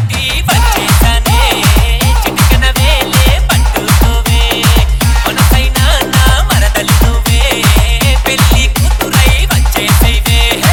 దాటి వచ్చేసానే చిటికెన వేలే పట్టుకోవే మనసైన నా మరదలు నువ్వే పెళ్లి కూతురై వచ్చేసేవే హే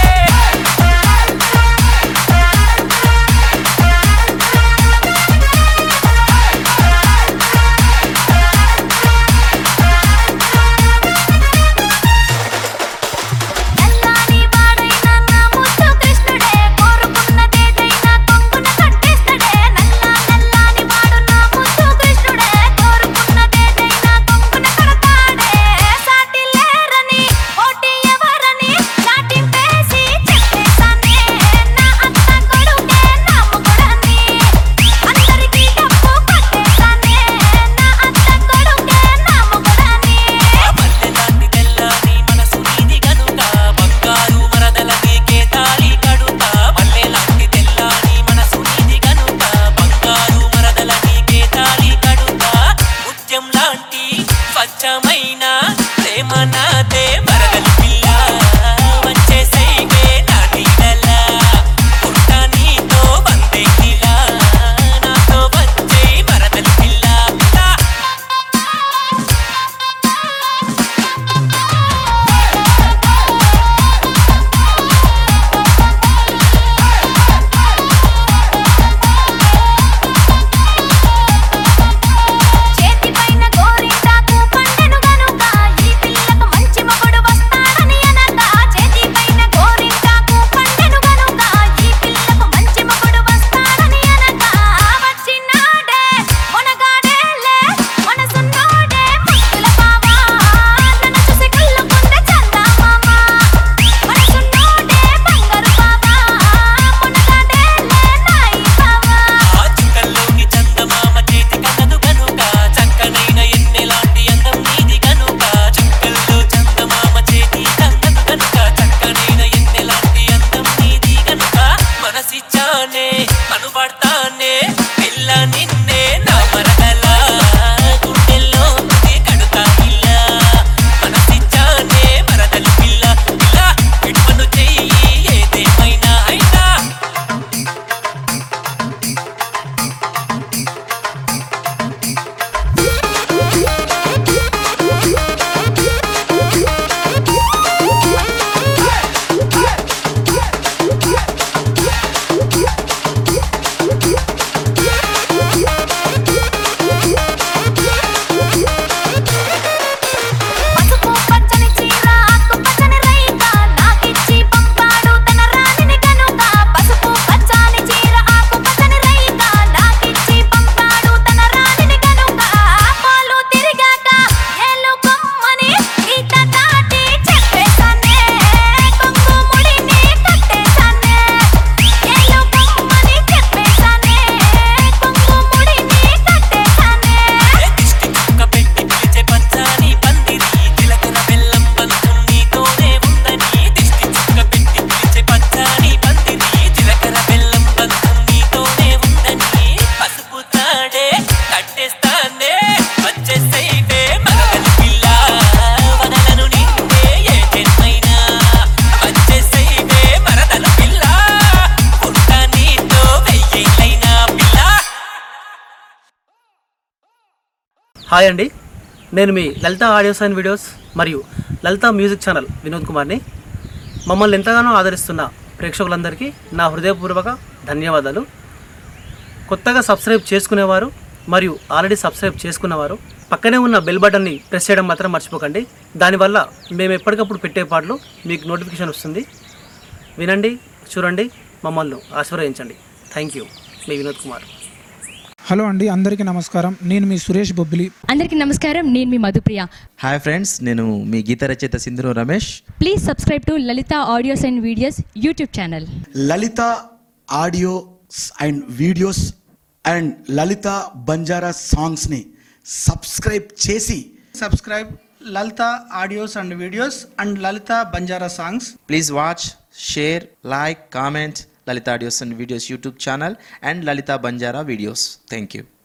నల్లాని వాడైన నా ముద్దు కృష్ణుడే కోరుకున్నదేదైనా కొంగున కట్టేస్తాడే నల్లా నల్లాని వాడు నా ముద్దు కృష్ణుడే కోరుకున్నదేదైనా కొంగున కడతాడే సాటి లేరని పోటీ ఎవరని చాటింపేసి చెప్పేసానే నా అత్త కొడుకే నా మొగుడని అందరికీ డబ్బు కట్టేసానే నా అత్త కొడుకే నా మొగుడని మల్లెలాంటి తెల్లని మనసు నీది గనుక బంగారు మరదల నీకే తాళి కడుతా మల్లెలాంటి తెల్లని మనసు నీది గనుక బంగారు మరదల నీకే తాళి కడుతా ముత్యం లాంటి స్వచ్ఛమైన ప్రేమ నాదే మరదలి పిల్ల వచ్చేసైవే నా నీడలా ఉంటా నీతో వందే నీలా నాతో వచ్చే మరదలి పిల్ల పిల్ల చేతి పైన గోరింటాకు పండెను గనుక ఈ పిల్లకు మంచి మొగుడు వస్తాడని అనక చేతి పైన గోరింటాకు పండెను గనుక ఈ పిల్లకు మంచి మొగుడు వస్తాడని అనక వచ్చినాడే మొనగాడేలే మనసున్నోడే ముక్కుల బావా నన్ను చూసి కళ్ళుకుంటే చందమామ మనసున్నోడే బంగారు బావా మొనగాడేలే నాయి బావా ఆ చుక్కల్లోని చందమామ చేతి కన్నదు కనుక చక్కనైన ఎన్నెలాంటి అందం నీది కనుక చుక్కల్లో చందమామ చేతి కన్నదు కనుక చక్కనైన ఎన్నెలాంటి అందం నీది కనుక మనసిచ్చానే మనుపడతానే పిల్ల నిన్నే నా మరదలా గుండెల్లో ఉంది కడుతా ఇల్ల మనసిచ్చానే మరదలు పిల్ల పిల్ల ఇటువను చెయ్యి ఏదేమైనా అయినా పసుపు పచ్చని చీర ఆకు పచ్చని రైక నాకిచ్చి పంపాడు తన రాణిని కనుక పసుపు పచ్చని చీర ఆకు పచ్చని రైక నాకిచ్చి పంపాడు తన రాణిని కనుక పాలు తిరిగాక ఏలు కొమ్మని ఈత దాటి చెప్పేసానే కొంగు ముడిని కట్టేసానే ఏలు కొమ్మని చెప్పేసానే కొంగు ముడిని కట్టేసానే దిష్టి చుక్క పెట్టి పిలిచే పచ్చని పందిరి జీలకర్ర బెల్లం బంధం నీతోనే ఉందని దిష్టి చుక్క పెట్టి పిలిచే పచ్చని పందిరి జీలకర్ర బెల్లం బంధం నీతోనే ఉందని పసుపు తాడే కట్టేస్తానే వచ్చేసేవే మరదలి పిల్ల వదలను నిన్నే ఏ జన్మైనా వచ్చేసేవే మరదలు పిల్ల ఉంటా నీతో వెయ్యేళ్ళైనా పిల్ల హాయ్ అండి నేను మీ లలిత ఆడియోస్ అండ్ వీడియోస్ మరియు లలిత మ్యూజిక్ ఛానల్ వినోద్ కుమార్ని మమ్మల్ని ఎంతగానో ఆదరిస్తున్న ప్రేక్షకులందరికీ నా హృదయపూర్వక ధన్యవాదాలు కొత్తగా సబ్స్క్రైబ్ చేసుకునేవారు మరియు ఆల్రెడీ సబ్స్క్రైబ్ చేసుకున్నవారు పక్కనే ఉన్న బెల్ బటన్ని ప్రెస్ చేయడం మాత్రం మర్చిపోకండి దానివల్ల మేము ఎప్పటికప్పుడు పెట్టే పాటలు మీకు నోటిఫికేషన్ వస్తుంది వినండి చూడండి మమ్మల్ని ఆశీర్వదించండి థ్యాంక్ యూ మీ వినోద్ కుమార్ హలో అండి అందరికీ నమస్కారం నేను మీ సురేష్ బొబ్బిలి అందరికీ నమస్కారం నేను మీ మధుప్రియ హాయ్ ఫ్రెండ్స్ నేను మీ గీత రచయిత Sindhuru Ramesh please subscribe to Lalita audios and videos YouTube channel Lalita audios and videos and Lalita Banjara సాంగ్స్ని సబ్స్క్రైబ్ చేసి subscribe Lalita audios and videos and Lalita Banjara songs. Please watch share like comment Lalita audios and videos YouTube channel and Lalita Banjara videos thank you